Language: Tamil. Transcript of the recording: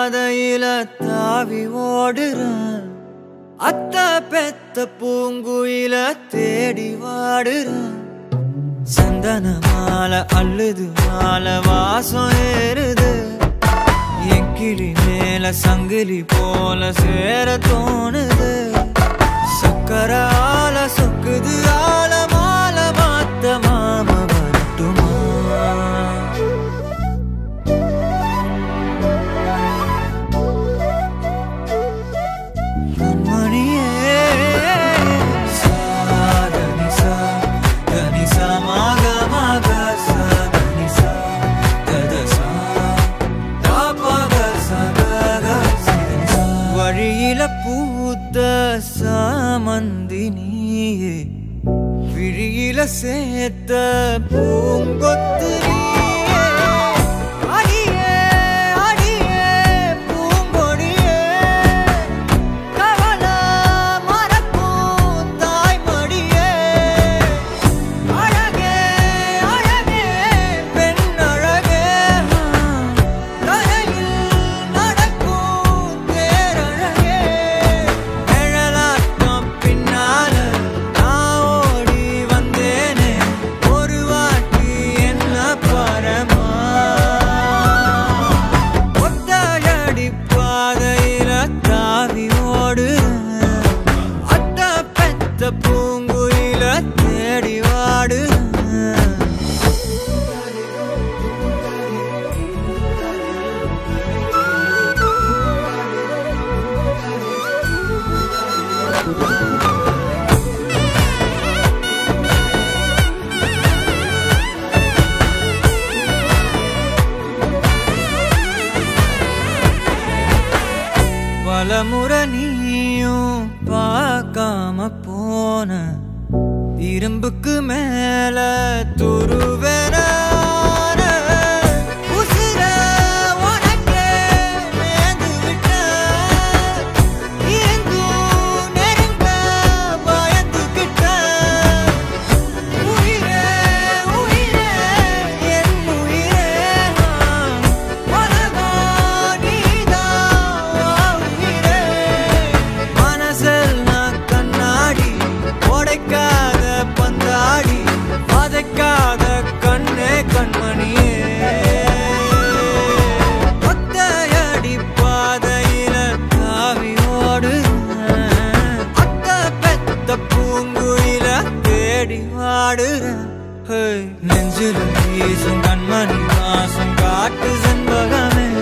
பாதையில தாவி ஓடுறேன் அத்த பெத்த பூங்குயில தேடி வாடுறேன் சந்தன மாலை அள்ளுது மாலை வாசம் ஏறுது என் கிளி மேல சங்கிலி போல சேர தோணுது சக்கர ஆல சொக்குது ஆல மால மாத்த மாம வரட்டுமா கண்மணியே சாதனி சா தனி சா மாக மாக சா தனி சா தத சா தாபக சா கக சிதனி சா. வழியில பூத்த சாமந்தி நீயே விழியில சேர்த்த பூங்கொத்து நீயே. அடியே, அடியே, பூங்கொடியே. கவல மறக்கும் தாய்மடியே. அழகே, அழகே, பெண் அழகே. கரையில் நடக்கும் தேரழகே. நிழலாட்டம் பின்னால நான் ஓடி வந்தேனே. ஒரு வாட்டி என்ன பரமா ஒத்தடி பாதையில தாவி ஓடுறேன் அத்த பெத்த பூங்குயில தேடி வாடுறேன் பலமுறை நீயும் பார்க்காம போன இரும்புக்கு மேல துருவென உசிர உனக்கே நேர்ந்து விட்டேன். இருந்தும் நெருங்க பயந்துகிட்டேன். உயிரே, உயிரே, என் உயிரே, உலகம் நீதான் உயிரே. மனசெல்லாம் கண்ணாடி உடைக்காத பந்தாடி வதைக்காத கண்ணே கண்மணியே ஒத்தையடி பாதையில தாவி ஓடுறேன் அத்த பெத்த பூங்குயில தேடி வாடுறேன் ஹே, நெஞ்சில வீசும் கண்மணி வாசம் காட்டு செண்பகமே